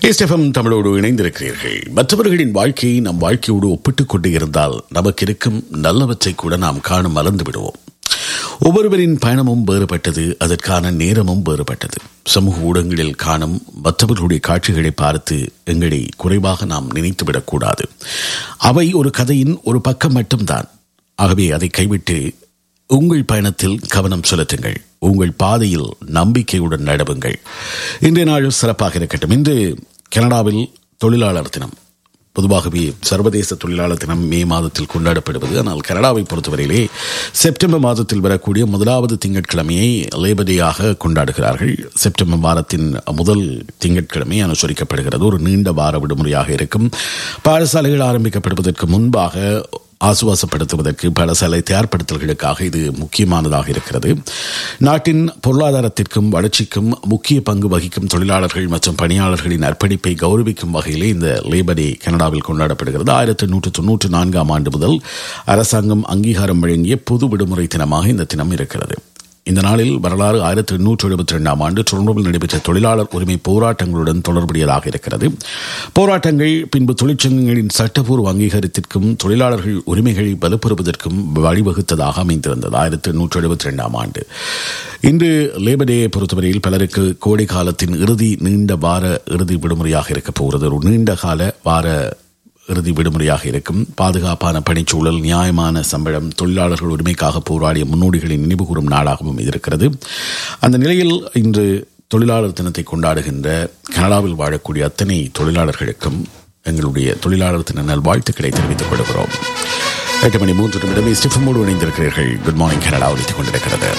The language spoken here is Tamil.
எஸ்எஃப்எம் தமிழோடு இணைந்திருக்கிறீர்கள் மற்றவர்களின் வாழ்க்கையை நம் வாழ்க்கையோடு ஒப்பிட்டுக் கொண்டு இருந்தால் நமக்கு இருக்கும் நல்லவற்றை கூட நாம் காண மறந்து விடுவோம் ஒவ்வொருவரின் பயணமும் வேறுபட்டது அதற்கான நேரமும் வேறுபட்டது சமூக ஊடகங்களில் காணும் மற்றவர்களுடைய காட்சிகளை பார்த்து எங்களை குறைவாக நாம் நினைத்துவிடக்கூடாது அவை ஒரு கதையின் ஒரு பக்கம் மட்டும்தான் ஆகவே அதை கைவிட்டு உங்கள் பயணத்தில் கவனம் செலுத்துங்கள் உங்கள் பாதையில் நம்பிக்கையுடன் நடவுங்கள் இன்றைய நாள் சிறப்பாக இருக்கட்டும் இன்று கனடாவில் தொழிலாளர் தினம் பொதுவாகவே சர்வதேச தொழிலாளர் தினம் மே மாதத்தில் கொண்டாடப்படுவது ஆனால் கனடாவை பொறுத்தவரையிலே செப்டம்பர் மாதத்தில் வரக்கூடிய முதலாவது திங்கட்கிழமையை லேபர் டேயாக கொண்டாடுகிறார்கள் செப்டம்பர் மாதத்தின் முதல் திங்கட்கிழமை அனுசரிக்கப்படுகிறது ஒரு நீண்ட வார விடுமுறையாக இருக்கும் பாடசாலைகள் ஆரம்பிக்கப்படுவதற்கு முன்பாக ஆசுவாசப்படுத்துவதற்கு பாடசாலை தயார்படுத்தல்களுக்காக இது முக்கியமானதாக இருக்கிறது நாட்டின் பொருளாதாரத்திற்கும் வளர்ச்சிக்கும் முக்கிய பங்கு வகிக்கும் தொழிலாளர்கள் மற்றும் பணியாளர்களின் அர்ப்பணிப்பை கௌரவிக்கும் வகையிலே இந்த லேபர் டே கனடாவில் கொண்டாடப்படுகிறது ஆயிரத்தி எண்ணூற்று தொன்னூற்று நான்காம் ஆண்டு முதல் அரசாங்கம் அங்கீகாரம் வழங்கிய பொது விடுமுறை தினமாக இந்த தினம் இருக்கிறது இந்த நாளில் வரலாறு ஆயிரத்தி எண்ணூற்று எழுபத்தி ரெண்டாம் ஆண்டு டொரண்டோவில் நடைபெற்ற தொழிலாளர் உரிமை போராட்டங்களுடன் தொடர்புடையதாக இருக்கிறது போராட்டங்கள் பின்பு தொழிற்சங்கங்களின் சட்டப்பூர்வ அங்கீகாரத்திற்கும் தொழிலாளர்கள் உரிமைகளை வலுப்பெறுவதற்கும் வழிவகுத்ததாக அமைந்திருந்தது ஆயிரத்தி எண்ணூற்று எழுபத்தி ரெண்டாம் ஆண்டு இன்று லேபர் டேயை பொறுத்தவரையில் பலருக்கு கோடை காலத்தின் இறுதி நீண்ட வார இறுதி விடுமுறையாக இருக்கப் போகிறது ஒரு நீண்ட கால வார இறுதி விடுமுறையாக இருக்கும் பாதுகாப்பான பணிச்சூழல் நியாயமான சம்பளம் தொழிலாளர்கள் உரிமைக்காக போராடிய முன்னோடிகளின் நினைவுகூரும் நாளாகவும் இருக்கிறது அந்த நிலையில் இன்று தொழிலாளர் தினத்தை கொண்டாடுகின்ற கனடாவில் வாழக்கூடிய அத்தனை தொழிலாளர்களுக்கும் எங்களுடைய தொழிலாளர் தின நல்வாழ்த்துக்களை தெரிவித்துக் கொள்கிறோம் எட்டு மணி மூன்று நிமிடம் ஸ்டிஃபமோடு இணைந்திருக்கிறீர்கள் குட் மார்னிங் கனடா ஒழித்துக் கொண்டிருக்கிறது